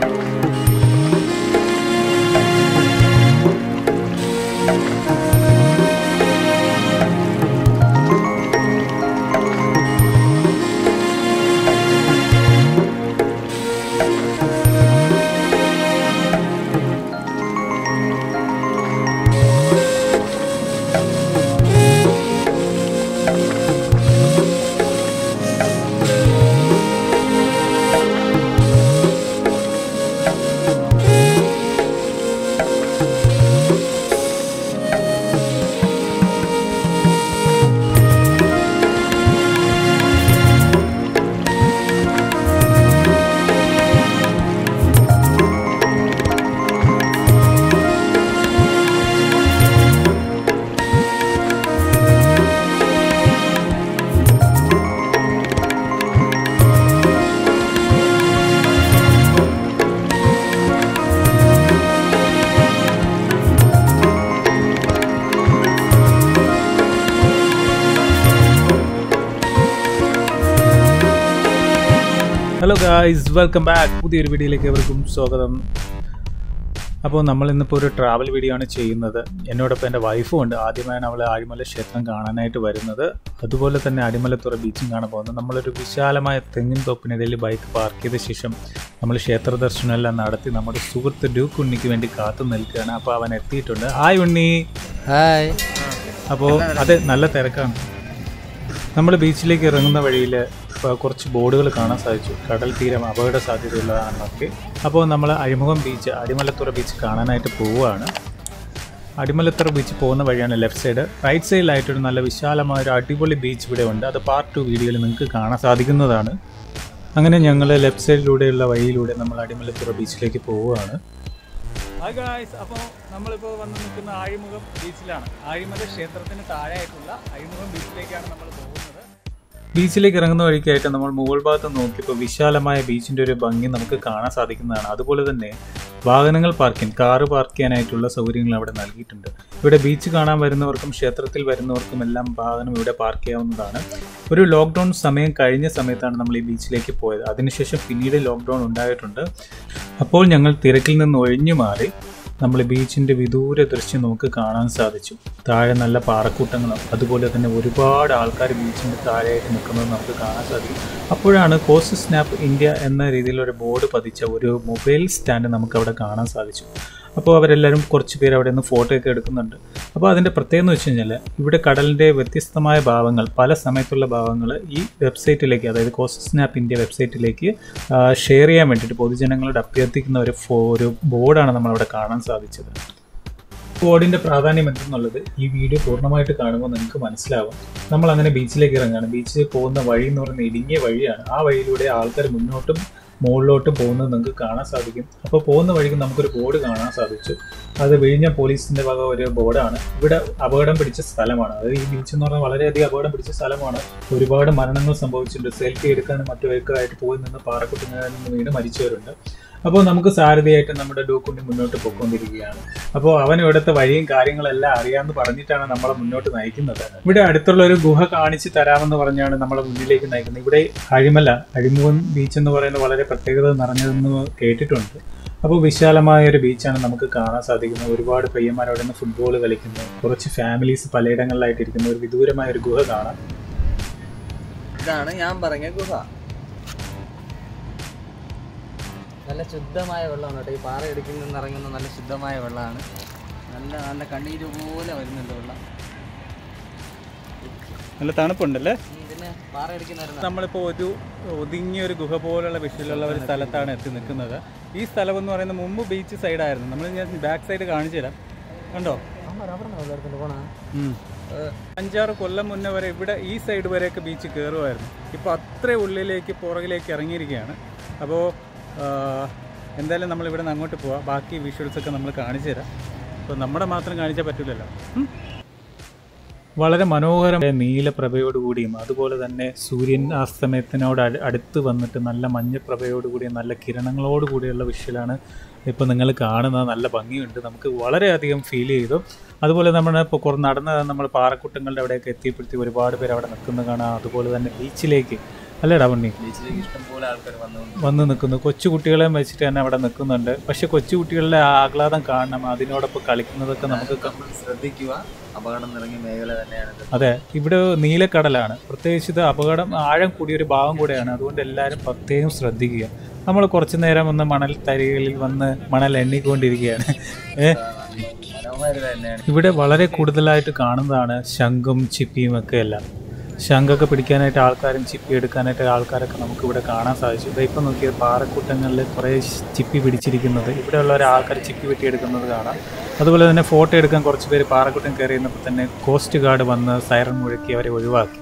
Hello guys welcome back പുതിയൊരു വീഡിയോയിലേക്ക് എവർക്കും സ്വാഗതം അപ്പോൾ നമ്മൾ ഇന്നിപ്പോൾ ഒരു ട്രാവൽ വീഡിയോ ആണ് ചെയ്യുന്നത് എന്നോടൊപ്പം എൻ്റെ വൈഫും ഉണ്ട് ആദ്യമായാണ് അവൾ ആഴിമല ക്ഷേത്രം കാണാനായിട്ട് വരുന്നത് അതുപോലെ തന്നെ അടിമലത്തുറ ബീച്ചും കാണാൻ പോകുന്നത് നമ്മളൊരു വിശാലമായ തെങ്ങിൻ തോപ്പിനിടയിൽ ബൈക്ക് പാർക്ക് ചെയ്ത ശേഷം നമ്മൾ ക്ഷേത്ര ദർശനമെല്ലാം നടത്തി നമ്മുടെ സുഹൃത്ത് ഡ്യൂക്ക് ഉണ്ണിക്ക് വേണ്ടി കാത്തു നിൽക്കുകയാണ് അപ്പോൾ അവൻ എത്തിയിട്ടുണ്ട് ഹായ് ഉണ്ണി ഹായ് അപ്പോൾ അത് നല്ല തിരക്കാണ് നമ്മൾ ബീച്ചിലേക്ക് ഇറങ്ങുന്ന വഴിയിൽ കുറച്ച് ബോർഡുകൾ കാണാൻ സാധിച്ചു കടൽ തീരം അപകട സാധ്യതയുള്ളതാണെന്നൊക്കെ അപ്പോൾ നമ്മൾ അഴിമുഖം ബീച്ച് അടിമലത്തുറ ബീച്ച് കാണാനായിട്ട് പോവുകയാണ് അടിമലത്തുറ ബീച്ച് പോകുന്ന വഴിയാണ് ലെഫ്റ്റ് സൈഡ് റൈറ്റ് സൈഡിലായിട്ടൊരു നല്ല വിശാലമായ ഒരു അടിപൊളി ബീച്ച് ഇവിടെ ഉണ്ട് അത് പാർട്ട് ടു വീഡിയോയിൽ നിങ്ങൾക്ക് കാണാൻ സാധിക്കുന്നതാണ് അങ്ങനെ ഞങ്ങൾ ലെഫ്റ്റ് സൈഡിലൂടെയുള്ള വഴിയിലൂടെ നമ്മൾ അടിമലത്തുറ ബീച്ചിലേക്ക് പോവുകയാണ് ഹായ് ഗായ്സ് അപ്പോൾ നമ്മളിപ്പോൾ വന്ന് നിൽക്കുന്ന ആഴിമുഖം ബീച്ചിലാണ് ആഴിമല ക്ഷേത്രത്തിന് താഴെയായിട്ടുള്ള അഴിമുഖം ബീച്ചിലേക്കാണ് നമ്മൾ പോകുന്നത് ബീച്ചിലേക്ക് ഇറങ്ങുന്ന വഴിക്കായിട്ട് നമ്മൾ മുകൾ ഭാഗത്ത് നോക്കിയപ്പോൾ വിശാലമായ ബീച്ചിൻ്റെ ഒരു ഭംഗി നമുക്ക് കാണാൻ സാധിക്കുന്നതാണ് അതുപോലെ തന്നെ വാഹനങ്ങൾ പാർക്കിംഗ് കാറ് പാർക്ക് ചെയ്യാനായിട്ടുള്ള സൗകര്യങ്ങൾ അവിടെ നൽകിയിട്ടുണ്ട് ഇവിടെ ബീച്ച് കാണാൻ വരുന്നവർക്കും ക്ഷേത്രത്തിൽ വരുന്നവർക്കും എല്ലാം വാഹനം ഇവിടെ പാർക്ക് ചെയ്യാവുന്നതാണ് ഒരു ലോക്ക്ഡൗൺ സമയം കഴിഞ്ഞ സമയത്താണ് നമ്മൾ ഈ ബീച്ചിലേക്ക് പോയത് അതിനുശേഷം പിന്നീട് ലോക്ക്ഡൗൺ ഉണ്ടായിട്ടുണ്ട് അപ്പോൾ ഞങ്ങൾ തിരക്കിൽ നിന്ന് ഒഴിഞ്ഞു മാറി നമ്മൾ ബീച്ചിൻ്റെ വിദൂര ദൃശ്യം നമുക്ക് കാണാൻ സാധിച്ചു താഴെ നല്ല പാറക്കൂട്ടങ്ങളും അതുപോലെ തന്നെ ഒരുപാട് ആൾക്കാർ ബീച്ചിൻ്റെ താഴെയായിട്ട് നിൽക്കുന്നത് നമുക്ക് കാണാൻ സാധിക്കും അപ്പോഴാണ് കോസ്റ്റ് സ്നാപ്പ് ഇന്ത്യ എന്ന രീതിയിലൊരു ബോർഡ് പതിച്ച ഒരു മൊബൈൽ സ്റ്റാൻഡ് നമുക്ക് അവിടെ കാണാൻ സാധിച്ചു അപ്പോൾ അവരെല്ലാവരും കുറച്ച് പേര് അവിടെ നിന്ന് ഫോട്ടോ ഒക്കെ എടുക്കുന്നുണ്ട് അപ്പോൾ അതിൻ്റെ പ്രത്യേകത എന്ന് വെച്ച് കഴിഞ്ഞാൽ ഇവിടെ കടലിൻ്റെ വ്യത്യസ്തമായ ഭാവങ്ങൾ പല സമയത്തുള്ള ഭാവങ്ങൾ ഈ വെബ്സൈറ്റിലേക്ക് അതായത് കോസ്റ്റ് സ്നാപ്പ് ഇന്ത്യ വെബ്സൈറ്റിലേക്ക് ഷെയർ ചെയ്യാൻ വേണ്ടിയിട്ട് പൊതുജനങ്ങളോട് അഭ്യർത്ഥിക്കുന്ന ഒരു ഫോ ഒരു ബോർഡാണ് നമ്മളവിടെ കാണാൻ സാധിച്ചത് ബോർഡിൻ്റെ പ്രാധാന്യം എന്തെന്നുള്ളത് ഈ വീഡിയോ പൂർണ്ണമായിട്ട് കാണുമ്പോൾ നിങ്ങൾക്ക് മനസ്സിലാവും നമ്മൾ അങ്ങനെ ബീച്ചിലേക്ക് ഇറങ്ങുകയാണ് ബീച്ചിൽ പോകുന്ന വഴി എന്ന് പറയുന്നത് ഇടുങ്ങിയ വഴിയാണ് ആ വഴിയിലൂടെ ആൾക്കാർ മുന്നോട്ടും മുകളിലോട്ട് പോകുന്നത് നിങ്ങൾക്ക് കാണാൻ സാധിക്കും അപ്പോൾ പോകുന്ന വഴിക്ക് നമുക്കൊരു ബോർഡ് കാണാൻ സാധിച്ചു അത് വിഴിഞ്ഞ പോലീസിന്റെ വക ഒരു ബോർഡാണ് ഇവിടെ അപകടം പിടിച്ച സ്ഥലമാണ് അതായത് ഈ ബീച്ച് എന്ന് പറഞ്ഞാൽ വളരെയധികം അപകടം പിടിച്ച സ്ഥലമാണ് ഒരുപാട് മരണങ്ങൾ സംഭവിച്ചിട്ടുണ്ട് സെൽഫി എടുക്കാനും മറ്റുമൊക്കെ ആയിട്ട് പോയി നിന്ന് പാറക്കുട്ടിങ്ങളിൽ നിന്ന് വീണ് മരിച്ചവരുണ്ട് അപ്പോൾ നമുക്ക് സാരഥിയായിട്ട് നമ്മുടെ ഡൂക്കുണ്ടി മുന്നോട്ട് പോയിക്കൊണ്ടിരിക്കുകയാണ് അപ്പോൾ അവൻ ഇവിടുത്തെ വഴിയും കാര്യങ്ങളെല്ലാം അറിയാമെന്ന് പറഞ്ഞിട്ടാണ് നമ്മളെ മുന്നോട്ട് നയിക്കുന്നത് ഇവിടെ അടുത്തുള്ള ഒരു ഗുഹ കാണിച്ച് തരാമെന്ന് പറഞ്ഞാണ് നമ്മളെ മുന്നിലേക്ക് നയിക്കുന്നത് ഇവിടെ അഴിമല അഴിമുഖം ബീച്ച് എന്ന് പറയുന്നത് വളരെ പ്രത്യേകത നിറഞ്ഞതെന്ന് കേട്ടിട്ടുണ്ട് അപ്പോൾ വിശാലമായ ഒരു ബീച്ചാണ് നമുക്ക് കാണാൻ സാധിക്കുന്നത് ഒരുപാട് പയ്യന്മാർ അവിടെ നിന്ന് ഫുട്ബോൾ കളിക്കുന്നു കുറച്ച് ഫാമിലീസ് പലയിടങ്ങളിലായിട്ട് ഇരിക്കുന്ന ഒരു വിദൂരമായ ഒരു ഗുഹ കാണാം ഇതാണ് ഞാൻ പറഞ്ഞ ഗുഹ നല്ല ശുദ്ധമായ വെള്ളമാണ് കേട്ടോ ഈ പാറ ഇടുക്കിൽ നിന്ന് ഇറങ്ങുന്ന നല്ല ശുദ്ധമായ വെള്ളമാണ് നല്ല നല്ല കണ്ണീര് പോലെ വരുന്നുണ്ട് വെള്ളം നല്ല തണുപ്പുണ്ടല്ലേ ഉം, പിന്നെ പാറ ഇടുക്കിൽ നിന്ന് നമ്മളിപ്പോൾ ഒരു ഒതുങ്ങിയ ഒരു ഗുഹ പോലുള്ള വിഷയമുള്ള ഒരു സ്ഥലത്താണ് എത്തി നിൽക്കുന്നത് ഈ സ്ഥലം എന്ന് പറയുന്നത് മുമ്പ് ബീച്ച് സൈഡായിരുന്നു നമ്മൾ ഞാൻ ബാക്ക് സൈഡ് കാണിച്ചു തരാം കണ്ടോ ഉം. അഞ്ചാറ് കൊല്ലം മുന്നേ വരെ ഇവിടെ ഈ സൈഡ് വരെയൊക്കെ ബീച്ച് കയറുമായിരുന്നു ഇപ്പോൾ അത്ര ഉള്ളിലേക്ക് പുറകിലേക്ക് ഇറങ്ങിയിരിക്കുകയാണ് അപ്പോൾ എന്തായാലും നമ്മൾ ഇവിടെ നിന്ന് അങ്ങോട്ട് പോവാം ബാക്കി വിഷ്വൽസ് ഒക്കെ നമ്മൾ കാണിച്ചു തരാം അപ്പോൾ നമ്മുടെ മാത്രം കാണിച്ചാൽ പറ്റില്ലല്ലോ ഉം. വളരെ മനോഹരമായ നീലപ്രഭയോടുകൂടിയും അതുപോലെ തന്നെ സൂര്യൻ അസ്തമയത്തിനോട് അട് അടുത്ത് വന്നിട്ട് നല്ല മഞ്ഞപ്രഭയോടുകൂടിയും നല്ല കിരണങ്ങളോട് കൂടിയുള്ള വിഷ്വലാണ് ഇപ്പോൾ നിങ്ങൾ കാണുന്നത് നല്ല ഭംഗിയുണ്ട് നമുക്ക് വളരെയധികം ഫീൽ ചെയ്തു അതുപോലെ നമ്മൾ ഇപ്പോൾ കുറേ നടന്ന് നമ്മൾ പാറക്കുട്ടങ്ങളുടെ അവിടെയൊക്കെ എത്തിയപ്പോഴത്തേക്ക് ഒരുപാട് പേര് അവിടെ നിൽക്കുന്നത് കാണാം അതുപോലെ തന്നെ ബീച്ചിലേക്ക് അല്ലേടാ പണ്ണി ബീച്ചിലേക്ക് ഇഷ്ടംപോലെ ആൾക്കാർ വന്നുകൊണ്ട് വന്ന് നിൽക്കുന്നു കൊച്ചു കുട്ടികളെയും വെച്ചിട്ട് തന്നെ അവിടെ നിൽക്കുന്നുണ്ട് പക്ഷെ കൊച്ചു കുട്ടികളുടെ ആ ആഹ്ലാദം കാണണം അതിനോടൊപ്പം കളിക്കുന്നതൊക്കെ നമുക്ക് ക- നമ്മൾ ശ്രദ്ധിക്കുക അപകടം നിറങ്ങിയ മേഖല തന്നെയാണിത് അതെ ഇവിടെ നീലക്കടലാണ് പ്രത്യേകിച്ച് ഇത് അപകടം ആഴം കൂടിയ ഒരു ഭാഗം കൂടെയാണ് അതുകൊണ്ട് എല്ലാവരും പ്രത്യേകം ശ്രദ്ധിക്കുക നമ്മൾ കുറച്ചു നേരം ഒന്ന് മണൽ തരികളിൽ വന്ന് മണൽ എണ്ണിക്കൊണ്ടിരിക്കുകയാണ് ഏ മനോഹാരിത തന്നെയാണ് ഇവിടെ വളരെ കൂടുതലായിട്ട് കാണുന്നതാണ് ശംഖും ചിപ്പിയും ഒക്കെ എല്ലാം ശംഖൊക്കെ പിടിക്കാനായിട്ട് ആൾക്കാരും ചിപ്പി എടുക്കാനായിട്ട് ആൾക്കാരൊക്കെ നമുക്ക് ഇവിടെ കാണാൻ സാധിച്ചു ഇതാ ഇപ്പം നോക്കിയാൽ പാറക്കൂട്ടങ്ങളിൽ കുറേ ചിപ്പി പിടിച്ചിരിക്കുന്നത് ഇവിടെയുള്ള ആൾക്കാർ ചിപ്പി വെട്ടിയെടുക്കുന്നത് കാണാം അതുപോലെ തന്നെ ഫോട്ടോ എടുക്കാൻ കുറച്ച് പേര് പാറക്കൂട്ടം കയറി ഇരുന്നപ്പോൾ തന്നെ കോസ്റ്റ് ഗാർഡ് വന്ന് സൈറൺ മുഴക്കി അവരെ ഒഴിവാക്കി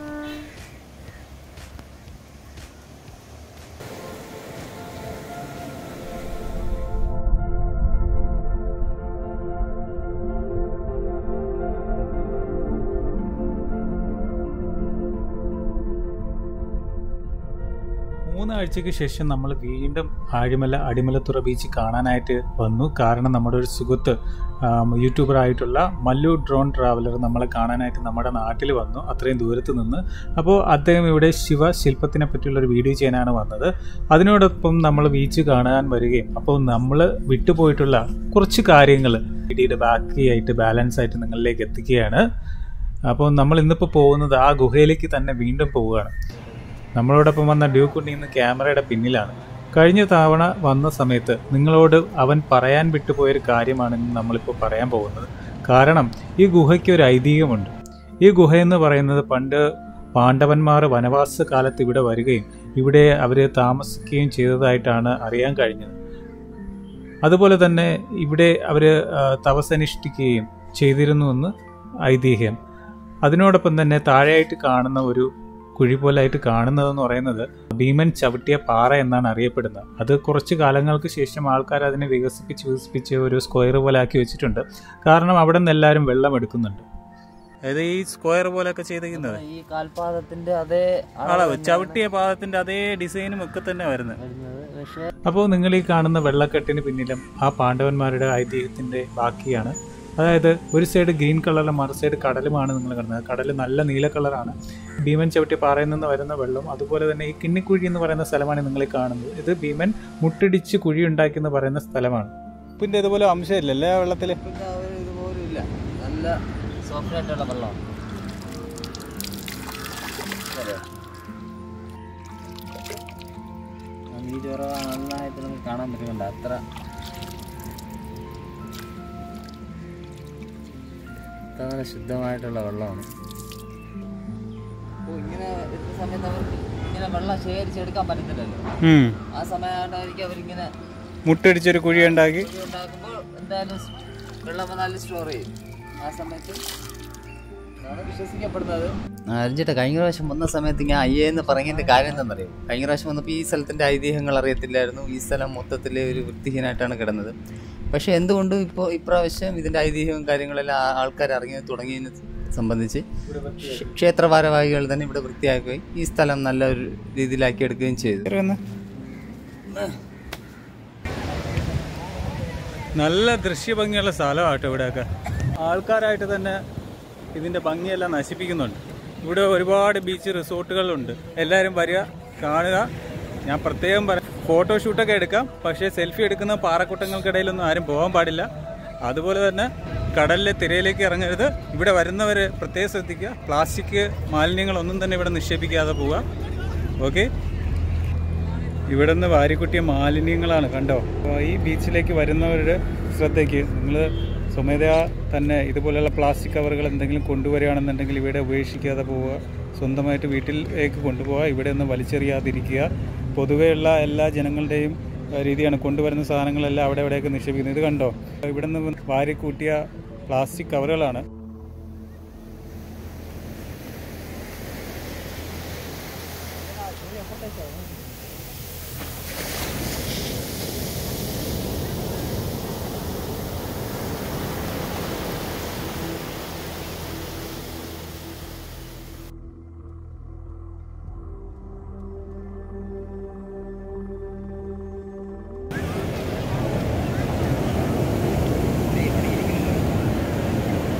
മൂന്നാഴ്ചയ്ക്ക് ശേഷം നമ്മൾ വീണ്ടും ആഴിമല അടിമലത്തുറ ബീച്ച് കാണാനായിട്ട് വന്നു കാരണം നമ്മുടെ ഒരു സുഹൃത്ത് ആം, യൂട്യൂബറായിട്ടുള്ള മല്ലു ഡ്രോൺ ട്രാവലർ നമ്മളെ കാണാനായിട്ട് നമ്മുടെ നാട്ടിൽ വന്നു അത്രയും ദൂരത്ത് നിന്ന് അപ്പോൾ അദ്ദേഹം ഇവിടെ ശിവ ശില്പത്തിനെ പറ്റിയുള്ള ഒരു വീഡിയോ ചെയ്യാനാണ് വന്നത് അതിനോടൊപ്പം നമ്മൾ ബീച്ച് കാണാൻ വരികയും അപ്പോൾ നമ്മൾ വിട്ടുപോയിട്ടുള്ള കുറച്ച് കാര്യങ്ങൾ വീഡിയോയുടെ ബാക്കിയായിട്ട് ബാലൻസ് ആയിട്ട് നിങ്ങളിലേക്ക് എത്തിക്കുകയാണ് അപ്പോൾ നമ്മൾ ഇന്നിപ്പോൾ പോകുന്നത് ആ ഗുഹയിലേക്ക് തന്നെ വീണ്ടും പോവുകയാണ് നമ്മളോടൊപ്പം വന്ന ഡ്യൂക്കുണ്ണി ഇന്ന് ക്യാമറയുടെ പിന്നിലാണ് കഴിഞ്ഞ തവണ വന്ന സമയത്ത് നിങ്ങളോട് അവൻ പറയാൻ വിട്ടുപോയൊരു കാര്യമാണ് ഇന്ന് നമ്മളിപ്പോൾ പറയാൻ പോകുന്നത് കാരണം ഈ ഗുഹയ്ക്ക് ഒരു ഐതിഹ്യമുണ്ട് ഈ ഗുഹയെന്ന് പറയുന്നത് പണ്ട് പാണ്ഡവന്മാർ വനവാസ കാലത്ത് ഇവിടെ വരികയും ഇവിടെ അവർ താമസിക്കുകയും ചെയ്തതായിട്ടാണ് അറിയാൻ കഴിഞ്ഞത് അതുപോലെ തന്നെ ഇവിടെ അവർ തപസനുഷ്ഠിക്കുകയും ചെയ്തിരുന്നുവെന്ന് ഐതിഹ്യം അതിനോടൊപ്പം തന്നെ താഴെയായിട്ട് കാണുന്ന ഒരു കുഴി പോലായിട്ട് കാണുന്നതെന്ന് പറയുന്നത് ഭീമൻ ചവിട്ടിയ പാറ എന്നാണ് അറിയപ്പെടുന്നത് അത് കുറച്ച് കാലങ്ങൾക്ക് ശേഷം ആൾക്കാർ അതിനെ വികസിപ്പിച്ച് വികസിപ്പിച്ച് ഒരു സ്ക്വയർ പോലെ ആക്കി വെച്ചിട്ടുണ്ട് കാരണം അവിടെ നിന്ന് എല്ലാവരും വെള്ളം എടുക്കുന്നുണ്ട് അതായത് ഈ സ്ക്വയർ പോലെയൊക്കെ ചെയ്തിരിക്കുന്നത് ഈ കാൽപാദത്തിന്റെ അതേ അളവ് ചവിട്ടിയ പാദത്തിന്റെ അതേ ഡിസൈനും ഒക്കെ തന്നെ വരുന്നത് വരുന്നത് പക്ഷേ അപ്പോൾ നിങ്ങൾ ഈ കാണുന്ന വെള്ളക്കെട്ടിന് പിന്നിലും ആ പാണ്ഡവന്മാരുടെ ഐതിഹ്യത്തിന്റെ ബാക്കിയാണ് അതായത് ഒരു സൈഡ് ഗ്രീൻ കളറിലും മറു സൈഡ് കടലുമാണ് നിങ്ങൾ കാണുന്നത് കടൽ നല്ല നീല കളറാണ് ഭീമൻ ചവിട്ടി പാറയിൽ നിന്ന് വരുന്ന വെള്ളം അതുപോലെ തന്നെ ഈ കിണ്ണിക്കുഴി എന്ന് പറയുന്ന സ്ഥലമാണ് നിങ്ങൾ ഈ കാണുന്നത് ഇത് ഭീമൻ മുട്ടിടിച്ച് കുഴി ഉണ്ടാക്കി എന്ന് പറയുന്ന സ്ഥലമാണ് പിന്നെ ഇതുപോലെ അംശമില്ലല്ലേ ആ വെള്ളത്തിൽ പിന്നെ അവർ ഇതുപോലും ഇല്ല നല്ല സോഫ്റ്റ് ആയിട്ടുള്ള വെള്ളമാണ് അതെ. ആ നീര് കുറവാ നന്നായിട്ട് നമുക്ക് കാണാൻ പറ്റുന്നുണ്ട് അത്ര അത്ര നല്ല ശുദ്ധമായിട്ടുള്ള വെള്ളമാണ് അപ്പോൾ ഇങ്ങനെ എത്തുന്ന സമയത്ത് അവർക്ക് ഇങ്ങനെ വെള്ളം ശേഖരിച്ചെടുക്കാൻ പറ്റത്തില്ലല്ലോ ആ സമയമായിട്ടായിരിക്കും അവരിങ്ങനെ മുട്ടടിച്ചൊരു കുഴി ഉണ്ടാക്കി ഇത് ഉണ്ടാക്കുമ്പോൾ എന്തായാലും സ് വെള്ളം വന്നാലും സ്റ്റോർ ചെയ്യും ആ സമയത്ത് അതാണ് വിശ്വസിക്കപ്പെടുന്നത് അരിഞ്ചിട്ട് കഴിഞ്ഞ പ്രാവശ്യം വന്ന സമയത്ത് ഇങ്ങനെ അയ്യെന്ന് പറഞ്ഞതിന്റെ കാര്യം എന്താണെന്നറിയോ കഴിഞ്ഞ പ്രാവശ്യം വന്നപ്പോൾ ഈ സ്ഥലത്തിന്റെ ഐതിഹ്യങ്ങൾ അറിയത്തില്ലായിരുന്നു ഈ സ്ഥലം മൊത്തത്തിൽ ഒരു വൃത്തിഹീനായിട്ടാണ് കിടന്നത് പക്ഷെ എന്തുകൊണ്ടും ഇപ്പോൾ ഇപ്രാവശ്യം ഇതിന്റെ ഐതിഹ്യവും കാര്യങ്ങളെല്ലാം ആ- ആൾക്കാർ അറിഞ്ഞു തുടങ്ങിയതിനെ സംബന്ധിച്ച് ക്ഷ- ക്ഷേത്ര ഭാരവാഹികൾ തന്നെ ഇവിടെ വൃത്തിയാക്കുകയും ഈ സ്ഥലം നല്ല ഒരു രീതിയിലാക്കി എടുക്കുകയും ചെയ്തു നല്ല ദൃശ്യഭംഗിയുള്ള സ്ഥലമാട്ടോ ഇവിടെയൊക്കെ ആൾക്കാരായിട്ട് തന്നെ ഇതിൻ്റെ ഭംഗിയെല്ലാം നശിപ്പിക്കുന്നുണ്ട് ഇവിടെ ഒരുപാട് ബീച്ച് റിസോർട്ടുകളുണ്ട് എല്ലാവരും വരിക കാണുക ഞാൻ പ്രത്യേകം പറയാം ഫോട്ടോഷൂട്ടൊക്കെ എടുക്കാം പക്ഷേ സെൽഫി എടുക്കുന്ന പാറക്കൂട്ടങ്ങൾക്കിടയിലൊന്നും ആരും പോകാൻ പാടില്ല അതുപോലെ തന്നെ കടലിലെ തിരയിലേക്ക് ഇറങ്ങരുത് ഇവിടെ വരുന്നവർ പ്രത്യേകം ശ്രദ്ധിക്കുക പ്ലാസ്റ്റിക് മാലിന്യങ്ങളൊന്നും തന്നെ ഇവിടെ നിക്ഷേപിക്കാതെ പോവുക ഓക്കെ ഇവിടെ നിന്ന് വാരിക്കുട്ടിയ മാലിന്യങ്ങളാണ് കണ്ടോ അപ്പോൾ ഈ ബീച്ചിലേക്ക് വരുന്നവരുടെ ശ്രദ്ധയ്ക്ക് നിങ്ങൾ സ്വമേധയാ തന്നെ ഇതുപോലെയുള്ള പ്ലാസ്റ്റിക് കവറുകൾ എന്തെങ്കിലും കൊണ്ടുവരികയാണെന്നുണ്ടെങ്കിൽ ഇവിടെ ഉപേക്ഷിക്കാതെ പോവുക സ്വന്തമായിട്ട് വീട്ടിലേക്ക് കൊണ്ടുപോവുക ഇവിടെ നിന്ന് വലിച്ചെറിയാതിരിക്കുക പൊതുവെയുള്ള എല്ലാ ജനങ്ങളുടെയും ഏഹ്, രീതിയാണ് കൊണ്ടുവരുന്ന സാധനങ്ങളെല്ലാം അവിടെ എവിടെയൊക്കെ നിക്ഷേപിക്കുന്നത് ഇത് കണ്ടോ ഇവിടെ നിന്ന് വാരിക്കൂട്ടിയ പ്ലാസ്റ്റിക് കവറുകളാണ്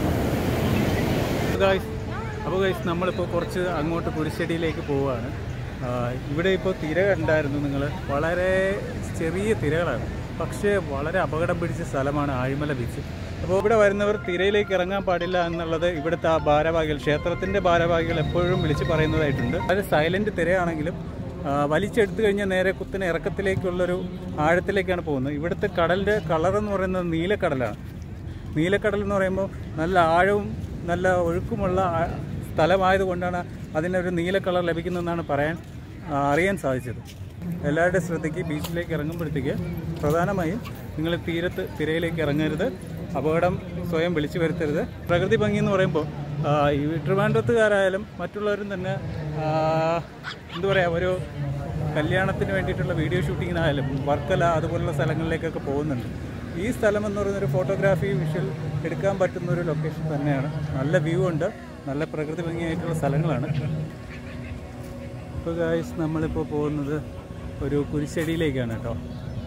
ഗായ്സ് അപ്പോൾ ഗൈസ് നമ്മളിപ്പോൾ കുറച്ച് അങ്ങോട്ട് കുരിശടിയിലേക്ക് പോവുകയാണ് ആ, ഇവിടെ ഇപ്പോൾ തിര കണ്ടായിരുന്നു നിങ്ങൾ വളരെ ചെറിയ തിരകളാണ് പക്ഷേ വളരെ അപകടം പിടിച്ച സ്ഥലമാണ് ആഴിമല ബീച്ച് അപ്പോൾ ഇവിടെ വരുന്നവർ തിരയിലേക്ക് ഇറങ്ങാൻ പാടില്ല എന്നുള്ളത് ഇവിടുത്തെ ആ ഭാരവാഹികൾ ക്ഷേത്രത്തിൻ്റെ ഭാരവാഹികൾ എപ്പോഴും വിളിച്ച് പറയുന്നതായിട്ടുണ്ട് അത് സൈലൻറ്റ് തിരയാണെങ്കിലും ആ, വലിച്ചെടുത്തു കഴിഞ്ഞാൽ നേരെ കുത്തിനെ ഇറക്കത്തിലേക്കുള്ളൊരു ആഴത്തിലേക്കാണ് പോകുന്നത് ഇവിടുത്തെ കടലിൻ്റെ കളർ എന്ന് പറയുന്നത് നീലക്കടലാണ് നീലക്കടൽ എന്ന് പറയുമ്പോൾ നല്ല ആഴവും നല്ല ഒഴുക്കുമുള്ള ആ- സ്ഥലമായതുകൊണ്ടാണ് അതിനൊരു നീല കളർ ലഭിക്കുന്നതെന്നാണ് പറയാൻ ആ, അറിയാൻ സാധിച്ചത് എല്ലാവരുടെ ശ്രദ്ധയ്ക്ക് ബീച്ചിലേക്ക് ഇറങ്ങുമ്പോഴത്തേക്ക് പ്രധാനമായും നിങ്ങൾ തീരത്ത് തിരയിലേക്ക് ഇറങ്ങരുത് അപകടം സ്വയം വിളിച്ചു വരുത്തരുത് പ്രകൃതി ഭംഗി എന്ന് പറയുമ്പോൾ ആ, ഈ ട്രിവാൻഡ്രത്തുകാരായാലും മറ്റുള്ളവരും തന്നെ ആ, എന്താ പറയുക ഒരു കല്യാണത്തിന് വേണ്ടിയിട്ടുള്ള വീഡിയോ ഷൂട്ടിങ്ങിനായാലും വർക്കല അതുപോലുള്ള സ്ഥലങ്ങളിലേക്കൊക്കെ പോകുന്നുണ്ട് ഈ സ്ഥലം എന്ന് പറയുന്ന ഒരു ഫോട്ടോഗ്രാഫി വിഷ്വൽ എടുക്കാൻ പറ്റുന്ന ഒരു ലൊക്കേഷൻ തന്നെയാണ് നല്ല വ്യൂ ഉണ്ട് നല്ല പ്രകൃതി ഭംഗിയായിട്ടുള്ള സ്ഥലങ്ങളാണ് ഇപ്പോൾ ഗായ്സ് നമ്മളിപ്പോൾ പോകുന്നത് ഒരു കുരിശടിയിലേക്കാണ് കേട്ടോ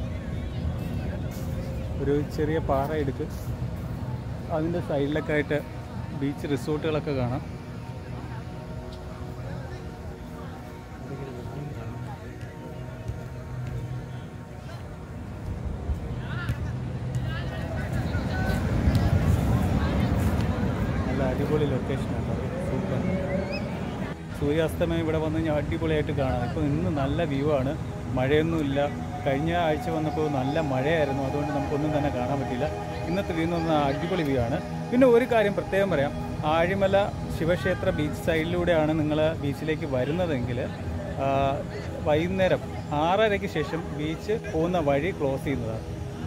ഒരു ചെറിയ പാറ എടുക്ക് അതിൻ്റെ സൈഡിലൊക്കെ ആയിട്ട് ബീച്ച് റിസോർട്ടുകളൊക്കെ കാണാം നല്ല അടിപൊളി ലൊക്കേഷനാണ് സൂപ്പർ സൂര്യാസ്തമയം ഇവിടെ വന്നു കഴിഞ്ഞാൽ അടിപൊളിയായിട്ട് കാണാം ഇപ്പോൾ ഇന്ന് നല്ല വ്യൂ ആണ് മഴയൊന്നുമില്ല കഴിഞ്ഞ ആഴ്ച വന്നപ്പോൾ നല്ല മഴയായിരുന്നു അതുകൊണ്ട് നമുക്കൊന്നും തന്നെ കാണാൻ പറ്റില്ല ഇന്നത്തെ വ്യൂ എന്ന് പറഞ്ഞാൽ അടിപൊളി വ്യൂ ആണ് പിന്നെ ഒരു കാര്യം പ്രത്യേകം പറയാം ആഴിമല ശിവക്ഷേത്ര ബീച്ച് സൈഡിലൂടെയാണ് നിങ്ങൾ ബീച്ചിലേക്ക് വരുന്നതെങ്കിൽ ആ, വൈകുന്നേരം ആറരയ്ക്ക് ശേഷം ബീച്ച് പോകുന്ന വഴി ക്ലോസ് ചെയ്യുന്നതാണ്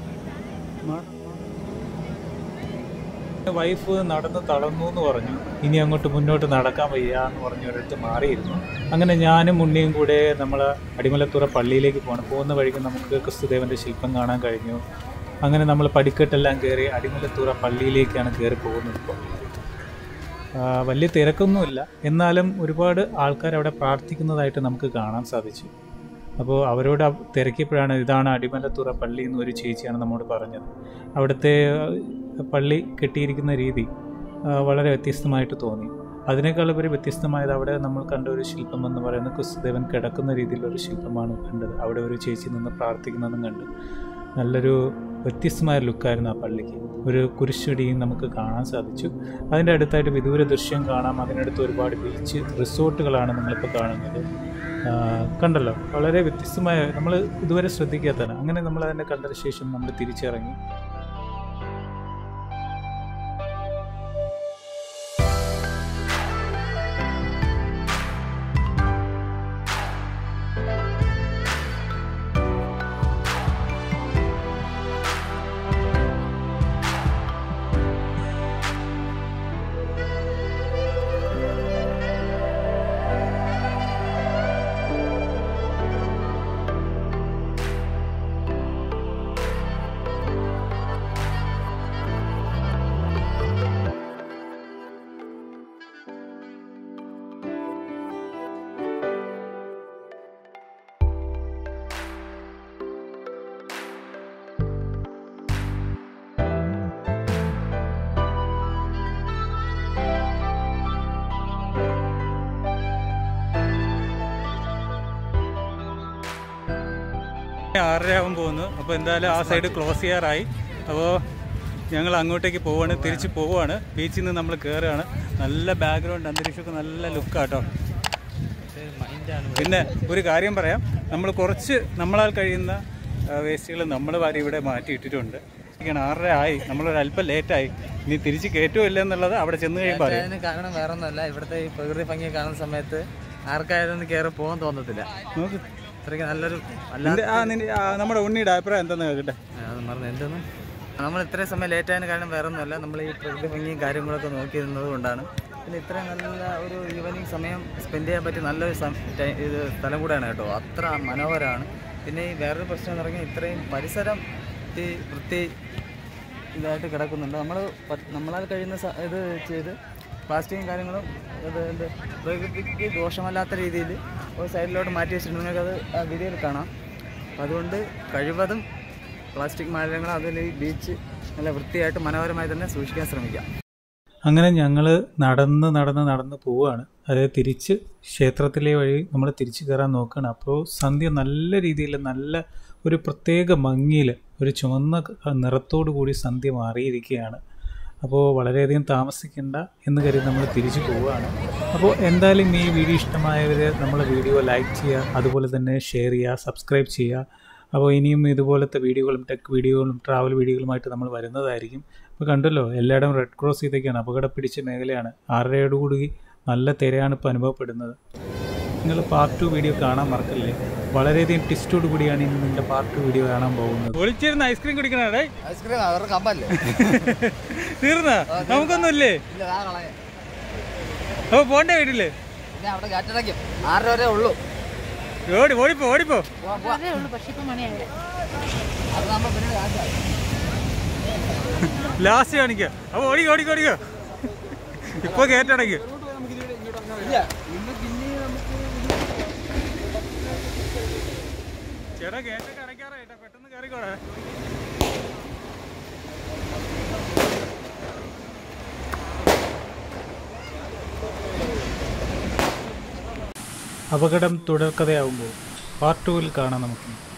വൈഫ് നടന്ന് തളർന്നു എന്ന് പറഞ്ഞു ഇനി അങ്ങോട്ട് മുന്നോട്ട് നടക്കാൻ വയ്യ എന്ന് പറഞ്ഞ് ഒരിടത്ത് മാറിയിരുന്നു അങ്ങനെ ഞാനും ഉണ്ണിയും കൂടെ നമ്മൾ അടിമലത്തുറ പള്ളിയിലേക്ക് പോകണം പോകുന്ന വഴിക്ക് നമുക്ക് ക്രിസ്തുദേവൻ്റെ ശില്പം കാണാൻ കഴിഞ്ഞു അങ്ങനെ നമ്മൾ പടിക്കെട്ടെല്ലാം കയറി അടിമലത്തുറ പള്ളിയിലേക്കാണ് കയറി പോകുന്നത് ഇപ്പോൾ ആ, വലിയ തിരക്കൊന്നുമില്ല എന്നാലും ഒരുപാട് ആൾക്കാർ അവിടെ പ്രാർത്ഥിക്കുന്നതായിട്ട് നമുക്ക് കാണാൻ സാധിച്ചു അപ്പോൾ അവരോട് അ- തിരക്കിയപ്പോഴാണ് ഇതാണ് അടിമലത്തുറ പള്ളി എന്ന് ഒരു ചേച്ചിയാണ് നമ്മോട് പറഞ്ഞത് അവിടുത്തെ ആ, പള്ളി കെട്ടിയിരിക്കുന്ന രീതി ആ, വളരെ വ്യത്യസ്തമായിട്ട് തോന്നി അതിനേക്കാളുപരി വ്യത്യസ്തമായത് അവിടെ നമ്മൾ കണ്ട ഒരു ശില്പം എന്ന് പറയുന്നത് ക്രിസ്തുദേവൻ കിടക്കുന്ന രീതിയിലൊരു ശില്പമാണ് കണ്ടത് അവിടെ ഒരു ചേച്ചി നിന്ന് പ്രാർത്ഥിക്കുന്നതും കണ്ടു നല്ലൊരു വ്യത്യസ്തമായ ലുക്കായിരുന്നു ആ പള്ളിക്ക് ഒരു കുരിശടിയും നമുക്ക് കാണാൻ സാധിച്ചു അതിൻ്റെ അടുത്തായിട്ട് വിദൂര ദൃശ്യം കാണാം അതിനടുത്ത് ഒരുപാട് ബീച്ച് റിസോർട്ടുകളാണ് നിങ്ങളിപ്പോൾ കാണുന്നത് ആ, കണ്ടല്ലോ വളരെ വ്യത്യസ്തമായ നമ്മൾ ഇതുവരെ ശ്രദ്ധിക്കാത്തതാണ് അങ്ങനെ നമ്മൾ അതിനെ കണ്ടതിന് ശേഷം നമ്മൾ തിരിച്ചിറങ്ങി ആറര ആവാൻ പോകുന്നു അപ്പോൾ എന്തായാലും ആ സൈഡ് ക്ലോസ് ചെയ്യാറായി അപ്പോൾ ഞങ്ങൾ അങ്ങോട്ടേക്ക് പോവാണ് തിരിച്ച് പോവുകയാണ് ബീച്ചിൽ നിന്ന് നമ്മൾ കയറുകയാണ് നല്ല ബാക്ക്ഗ്രൗണ്ട് അന്തരീക്ഷമൊക്കെ നല്ല ലുക്കാട്ടോ പിന്നെ ഒരു കാര്യം പറയാം നമ്മൾ കുറച്ച് നമ്മളാൽ കഴിയുന്ന വേസ്റ്റുകൾ നമ്മൾ വാരി ഇവിടെ മാറ്റി ഇട്ടിട്ടുണ്ട് ഇരിക്കുകയാണ്. ആറര ആയി നമ്മളൊരു അല്പം ലേറ്റായി ഇനി തിരിച്ച് കയറ്റുമോ ഇല്ല എന്നുള്ളത് അവിടെ ചെന്ന് കഴിയുമ്പോൾ അറിയാം അതിന് കാരണം വേറെ ഒന്നുമല്ല ഇവിടുത്തെ ഈ പ്രകൃതി ഭംഗി കാണുന്ന സമയത്ത് ആർക്കായാലും ഒന്ന് കയറി പോകാൻ തോന്നത്തില്ല നോക്ക് അത്രയ്ക്ക് നല്ലൊരു അല്ല നിന്റെ ആ നിന്റെ ആ, നമ്മുടെ ഉണ്ണിയുടെ അഭിപ്രായം എന്താണെന്ന് കേൾക്കട്ടെ അത് മറന്നു എന്തെന്ന് നമ്മൾ ഇത്രയും സമയം ലേറ്റ് ആയതിന് കാരണം വേറെ ഒന്നുമല്ല നമ്മൾ ഈ പ്രകൃതി ഭംഗിയും കാര്യങ്ങളൊക്കെ നോക്കി നിന്നത് കൊണ്ടാണ് പിന്നെ ഇത്രയും നല്ല ഒരു ഈവനിങ് സമയം സ്പെൻഡ് ചെയ്യാൻ പറ്റിയ നല്ലൊരു സം- ടൈ- ഇത് സ്ഥലം കൂടെയാണ് കേട്ടോ അത്ര മനോഹരമാണ് പിന്നെ ഈ വേറൊരു പ്രശ്നം എന്ന് പറഞ്ഞാൽ ഇത്രയും പരിസരം ഈ വൃത്തി ഇതായിട്ട് കിടക്കുന്നുണ്ട് നമ്മൾ നമ്മളാൽ കഴിയുന്ന സ- ഇത് ചെയ്ത് പ്ലാസ്റ്റിക്കും കാര്യങ്ങളും ഇത് എന്ത് പ്രകൃതിക്ക് ദോഷമല്ലാത്ത രീതിയിൽ ഒരു സൈഡിലോട്ട് മാറ്റി വെച്ചിട്ടുണ്ട് നിങ്ങൾക്കത് ആ വീഡിയോയിൽ കാണാം അപ്പം അതുകൊണ്ട് കഴിവതും പ്ലാസ്റ്റിക് മാലിന്യങ്ങൾ അതിൽ ഈ ബീച്ച് നല്ല വൃത്തിയായിട്ട് മനോഹരമായി തന്നെ സൂക്ഷിക്കാൻ ശ്രമിക്കാം അങ്ങനെ ഞങ്ങൾ നടന്ന് നടന്ന് നടന്ന് പോവുകയാണ് അതായത് തിരിച്ച് ക്ഷേത്രത്തിലെ വഴി നമ്മൾ തിരിച്ചു കയറാൻ നോക്കുകയാണ് അപ്പോൾ സന്ധ്യ നല്ല രീതിയിൽ നല്ല ഒരു പ്രത്യേക ഭംഗിയിൽ ഒരു ചുവന്ന ക- നിറത്തോടു കൂടി സന്ധ്യ മാറിയിരിക്കുകയാണ് അപ്പോൾ വളരെയധികം താമസിക്കേണ്ട എന്ന് കരുതി നമ്മൾ തിരിച്ചു പോവുകയാണ് അപ്പോൾ എന്തായാലും ഈ വീഡിയോ ഇഷ്ടമായവർ നമ്മളെ വീഡിയോ ലൈക്ക് ചെയ്യുക അതുപോലെ തന്നെ ഷെയർ ചെയ്യുക സബ്സ്ക്രൈബ് ചെയ്യുക അപ്പോൾ ഇനിയും ഇതുപോലത്തെ വീഡിയോകളും ടെക് വീഡിയോകളും ട്രാവൽ വീഡിയോകളുമായിട്ട് നമ്മൾ വരുന്നതായിരിക്കും ഇപ്പോൾ കണ്ടല്ലോ എല്ലായിടവും റെഡ് ക്രോസ് ചെയ്തൊക്കെയാണ് അപകടം പിടിച്ച മേഖലയാണ് ആറരയോടുകൂടി നല്ല തിരയാണ് ഇപ്പോൾ അനുഭവപ്പെടുന്നത് നിങ്ങൾ പാർട്ട് ടു വീഡിയോ കാണാൻ മറക്കല്ലേ വളരെയധികം ടിസ്റ്റോട് കൂടിയാണ് ഇനി നിങ്ങളുടെ പാർട്ട് ടു വീഡിയോ കാണാൻ പോകുന്നത് ഒളിച്ചിരുന്ന് ഐസ്ക്രീം കുടിക്കണേ ഐസ്ക്രീം അവരുടെ കമ്പല്ലേ തീർന്ന നമുക്കൊന്നുമില്ലേ ഇല്ല ആ കളയാ അപ്പോൾ പോണ്ടേ വീട്ടില് പിന്നെ അവിടെ കാറ്റടയ്ക്കും ആറര വരെ ഉള്ളൂ ഓടി ഓടിപ്പോ ഓടിപ്പോ അതേ ഉള്ളൂ പക്ഷെ ഇപ്പൊ മണിയായി അത് നമ്മൾ പിന്നെ കാറ്റാ ലാസ്റ്റ് കാണിക്ക അപ്പൊ ഓടിക്കോ ഓടിക്കോ ഓടിക്കോ ഇപ്പൊ കേട്ടടക്ക് ചേട്ടാ കേട്ടൊക്കെ അടയ്ക്കാറായിട്ടാ പെട്ടെന്ന് കയറിക്കോടെ അപകടം തുടർക്കഥയാവുമ്പോൾ പാർട്ട് ടുവിൽ കാണാം നമുക്ക്